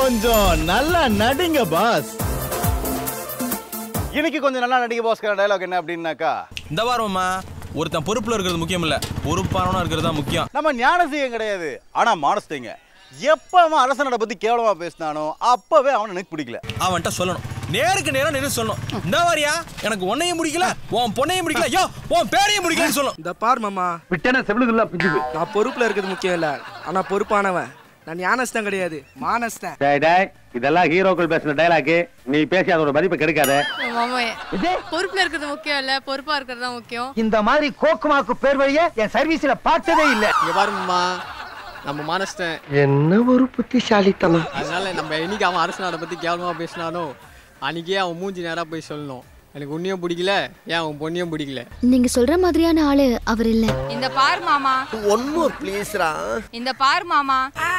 கொஞ்சம் நல்லா நடிங்க பாஸ் இன்னைக்கு கொஞ்சம் நல்லா நடிக்க பாஸ்கர் டயலாக் என்ன அப்படின்னாக்கா இந்த வாரம்மா ஒருத்தன் பொறுப்புல இருக்கிறது முக்கியம் இல்ல பொறுப்பானவனா இருக்கிறது தான் முக்கியம் நம்ம ஞானசீகம் கிடையாது ஆனா மானஸ்தேங்க எப்ப அவன் அரசனோட பத்தி கேவலமா பேசினானோ அப்பவே அவனை எனக்கு பிடிக்கல அவன்கிட்ட சொல்லணும் நேருக்கு நேரா நின்று சொல்லணும் இந்த வாரியா எனக்கு உன்னையும் முடிக்கல உன் பொண்ணையும் முடிக்கல ஐயோ உன் பேரையும் முடிக்கலன்னு சொல்லணும் இந்த பார் மாமா விட்டன செவிலுக்குள்ள பிஞ்சு நான் பொறுப்புல இருக்கிறது முக்கியம் இல்ல ஆனா பொறுப்பானவன் நான் ஞானஸ்தான் கிடையாது மானஸ்தான் டேய் டேய் இதெல்லாம் ஹீரோக்கள் பேசுன டயலாக் நீ பேசி அதோட மதிப்பை கெடுக்காத மாமா பொறுப்புல இருக்கிறது முக்கியம் இல்ல பொறுப்பா இருக்கிறது தான் முக்கியம் இந்த மாதிரி கோக்குமாக்கு பேர் வழிய என் சர்வீஸ்ல பார்த்ததே இல்ல இங்க பாருங்கம்மா நம்ம மானஸ்டன் என்ன ஒரு புத்திசாலித்தனம் அதனால நம்ம என்னைக்கு அவன் அரசனாட பத்தி கேவலமா பேசினானோ அன்னைக்கே அவன் மூஞ்சி நேரா போய் சொல்லணும் எனக்கு உன்னையும் பிடிக்கல ஏன் அவன் பொண்ணையும் பிடிக்கல நீங்க சொல்ற மாதிரியான ஆளு அவர் இல்ல இந்த பார் மாமா ஒன் மோர் ப்ளீஸ்ரா இந்த பார் மாமா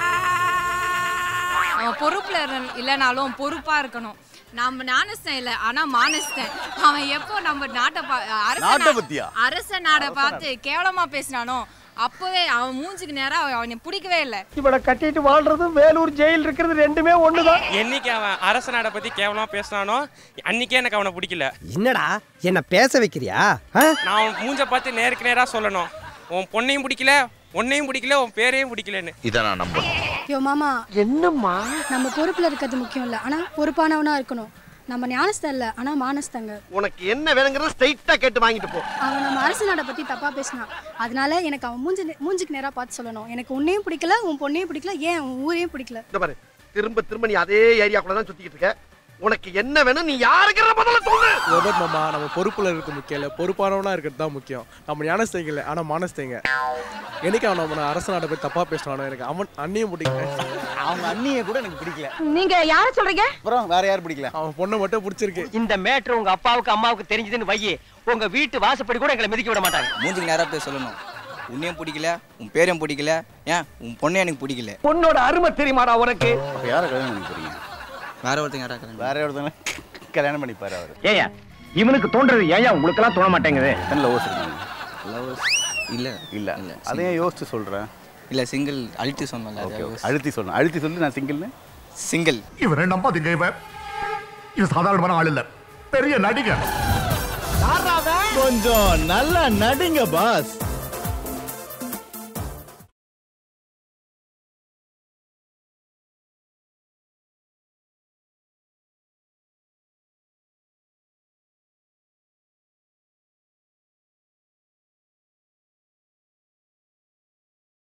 அவன் பொறுப்புல இருந்த- இல்லைனாலும் பொறுப்பா இருக்கணும் நம்ம ஞானஸ்தன் இல்ல ஆனா மானஸ்தன் அவன் எப்போ நம்ம நாட்டை பா- அரச நாட்டை நா- பத்தியா? அரச நாடை பார்த்து கேவலமா பேசினானோ அப்பவே அவன் மூஞ்சுக்கு நேரா அவனை பிடிக்கவே இல்லை இவனை கட்டிட்டு வாழ்றதும் வேலூர் ஜெயில் இருக்கிறது ரெண்டுமே ஒண்ணுதான் என்னைக்கு அவன் அரசனாட பத்தி கேவலமா பேசினானோ அன்னைக்கே எனக்கு அவனை பிடிக்கல என்னடா என்ன பேச வைக்கிறியா நான் அவன் மூஞ்ச பார்த்து நேருக்கு நேரா சொல்லணும் உன் பொண்ணையும் பிடிக்கல உன்னையும் பிடிக்கல உன் பேரையும் பிடிக்கலன்னு இதை நான் நம்பணும் யோ மாமா என்னம்மா நம்ம பொறுப்புல இருக்கிறது முக்கியம் இல்ல ஆனா பொறுப்பானவனா இருக்கணும் நம்ம ஞானஸ்தான் இல்ல ஆனா மானஸ்தாங்க உனக்கு என்ன வேணுங்கிறத ஸ்ட்ரைட்டா கேட்டு வாங்கிட்டு போ அவன் நம்ம அரசு நாடை பத்தி தப்பா பேசினான் அதனால எனக்கு அவன் மூஞ்சி மூஞ்சுக்கு நேரா பார்த்து சொல்லணும் எனக்கு உன்னையும் பிடிக்கல உன் பொண்ணையும் பிடிக்கல ஏன் உன் ஊரையும் பிடிக்கல இந்த பாரு திரும்ப திரும்ப நீ அதே ஏரியாக்குள்ள தான் சுத்திக்கிட்டு இருக்க உனக்கு என்ன வேணும் நீ யாருக்கிற முதல்ல சொல்லு ரோபர்ட் மாமா நம்ம பொறுப்புல இருக்கிறது முக்கியம் இல்ல பொறுப்பானவனா இருக்கிறது தான் முக்கியம் நம்ம ஞானஸ்தேங்க இல்ல ஆனா மானஸ்தேங்க என்னைக்கு அவன் நம்ம அரசனாட போய் தப்பா பேசினானோ எனக்கு அவன் அண்ணியும் பிடிக்கல அவங்க அண்ணியை கூட எனக்கு பிடிக்கல நீங்க யார சொல்றீங்க அப்புறம் வேற யார் பிடிக்கல அவன் பொண்ணை மட்டும் பிடிச்சிருக்கு இந்த மேட்ரு உங்க அப்பாவுக்கு அம்மாவுக்கு தெரிஞ்சதுன்னு வையே உங்க வீட்டு வாசப்படி கூட எங்களை மிதிக்க விட மாட்டாங்க மூஞ்சிக்கு நேரா போய் சொல்லணும் உன்னையும் பிடிக்கல உன் பேரையும் பிடிக்கல ஏன் உன் பொண்ணை எனக்கு பிடிக்கல பொண்ணோட அருமை தெரியுமாடா உனக்கு அப்ப யாரை கல்யாணம் பண்ணி போறீங்க வேற ஒருத்தங்க யாராக்குறாங்க வேற ஒருத்தங்க கல்யாணம் பண்ணிப்பாரு அவர் ஏயா இவனுக்கு தோன்றது ஏயா உங்களுக்கு எல்லாம் தோண மாட்டேங்குது எத்தனை லவ்வர்ஸ் இருக்காங்க லவ்ஸ் இல்ல இல்ல இல்ல அதையும் யோசிச்சு சொல்றேன் இல்ல சிங்கிள் அழித்து சொன்னல ஓகே அழுத்தி சொல்லணும் அழுத்தி சொல்லி நான் சிங்கிள்னு சிங்கிள் இவரை நம்பாதீங்க இவன் இது சாதாரணமான ஆள் இல்ல பெரிய நடிகர் கொஞ்சம் நல்லா நடிங்க பாஸ்